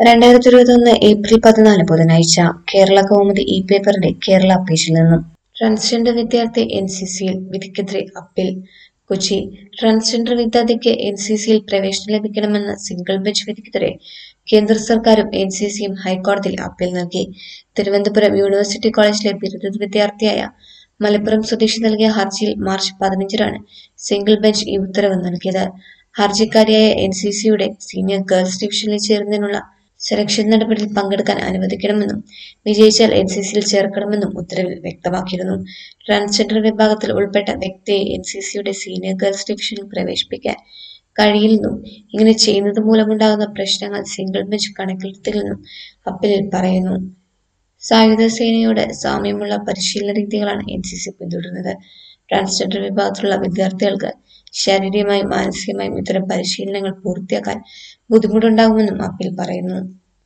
രണ്ടായിരത്തി ഇരുപത്തി ഒന്ന് ഏപ്രിൽ പതിനാല് ബുധനാഴ്ച കേരള കൗമുദി ഇ പേപ്പറിന്റെ കേരള പേജിൽ നിന്നും ട്രാൻസ്ജെൻഡർ വിദ്യാർത്ഥി എൻ സി സിയിൽ വിധിക്കെതിരെ അപ്പീൽ കൊച്ചി ട്രാൻസ്ജെൻഡർ വിദ്യാർത്ഥിക്ക് എൻ സി സിയിൽ പ്രവേശനം ലഭിക്കണമെന്ന സിംഗിൾ ബെഞ്ച് വിധിക്കെതിരെ കേന്ദ്ര സർക്കാരും എൻ സി സിയും ഹൈക്കോടതിയിൽ അപ്പീൽ നൽകി തിരുവനന്തപുരം യൂണിവേഴ്സിറ്റി കോളേജിലെ ബിരുദ വിദ്യാർത്ഥിയായ മലപ്പുറം സ്വദേശി നൽകിയ ഹർജിയിൽ മാർച്ച് പതിനഞ്ചിനാണ് സിംഗിൾ ബെഞ്ച് ഈ ഉത്തരവ് നൽകിയത് ഹർജിക്കാരിയായ എൻ സി സിയുടെ സീനിയർ ഗേൾസ് ഡിവിഷനിൽ ചേരുന്നതിനുള്ള സെലക്ഷൻ നടപടിയിൽ പങ്കെടുക്കാൻ അനുവദിക്കണമെന്നും വിജയിച്ചാൽ എൻ സി സിയിൽ ചേർക്കണമെന്നും ഉത്തരവിൽ വ്യക്തമാക്കിയിരുന്നു ട്രാൻസ്ജെൻഡർ വിഭാഗത്തിൽ ഉൾപ്പെട്ട വ്യക്തിയെ എൻ സി സിയുടെ സീനിയർ ഗേൾസ് ഡിവിഷനിൽ പ്രവേശിപ്പിക്കാൻ കഴിയില്ലെന്നും ഇങ്ങനെ ചെയ്യുന്നത് മൂലമുണ്ടാകുന്ന പ്രശ്നങ്ങൾ സിംഗിൾ ബെഞ്ച് കണക്കിലെടുത്തില്ലെന്നും അപ്പീലിൽ പറയുന്നു സായുധ സേനയോട് സാമ്യമുള്ള പരിശീലന രീതികളാണ് എൻ സി സി പിന്തുടരുന്നത് ട്രാൻസ്ജെൻഡർ വിഭാഗത്തിലുള്ള വിദ്യാർത്ഥികൾക്ക് ശാരീരികമായും മാനസികമായും ഇത്തരം പരിശീലനങ്ങൾ പൂർത്തിയാക്കാൻ ബുദ്ധിമുട്ടുണ്ടാകുമെന്നും അപ്പീൽ പറയുന്നു